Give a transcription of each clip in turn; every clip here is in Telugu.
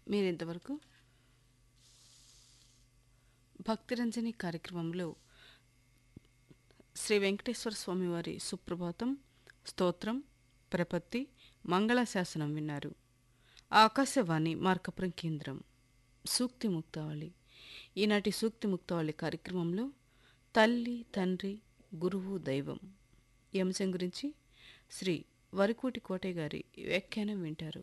మీరింతవరకు భక్తిరంజని కార్యక్రమంలో శ్రీ వెంకటేశ్వర స్వామివారి సుప్రభాతం స్తోత్రం ప్రపత్తి మంగళాశాసనం విన్నారు ఆకాశవాణి మార్కపురం కేంద్రం సూక్తి ముక్తావళి ఈనాటి సూక్తి ముక్తావళి కార్యక్రమంలో తల్లి తండ్రి గురువు దైవం ఈ అంశం గురించి శ్రీ వరికోటి కోటయ్య గారి వ్యాఖ్యానం వింటారు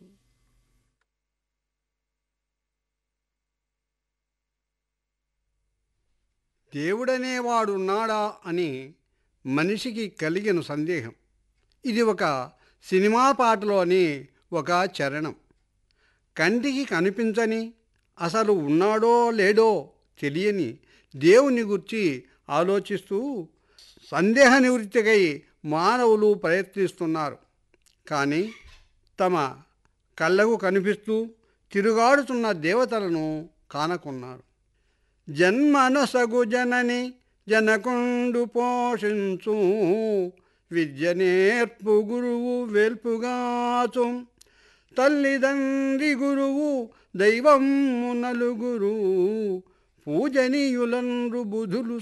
దేవుడనేవాడున్నాడా అని మనిషికి కలిగిన సందేహం ఇది ఒక సినిమా పాటలోని ఒక చరణం కంటికి కనిపించని అసలు ఉన్నాడో లేడో తెలియని దేవుని గురించి ఆలోచిస్తూ సందేహ నివృత్తికై మానవులు ప్రయత్నిస్తున్నారు కానీ తమ కళ్ళకు కనిపిస్తూ తిరుగాడుతున్న దేవతలను కానకున్నారు జన్మనసగు జనని జనకుండు పోషించు విద్య నేర్పు గురువు వెల్పుగాచు తల్లిదండ్రి గురువు దైవము నలుగురు పూజనీయులండ్రు బుధులు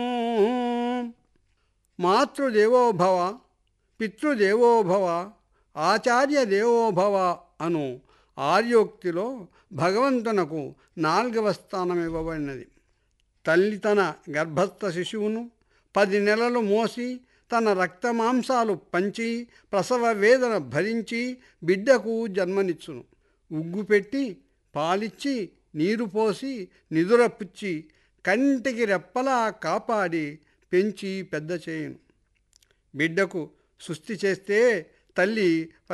మాతృదేవోభవ పితృదేవోభవ ఆచార్య దేవోభవ అను ఆర్యోక్తిలో భగవంతునకు నాలుగవ స్థానం ఇవ్వబడినది తల్లి తన గర్భస్థ శిశువును పది నెలలు మోసి తన రక్తమాంసాలు పంచి ప్రసవ వేదన భరించి బిడ్డకు జన్మనిచ్చును ఉగ్గు పెట్టి పాలిచ్చి నీరు పోసి నిదురపుచ్చి కంటికి రెప్పలా కాపాడి పెంచి పెద్ద చేయును బిడ్డకు సుస్థి చేస్తే తల్లి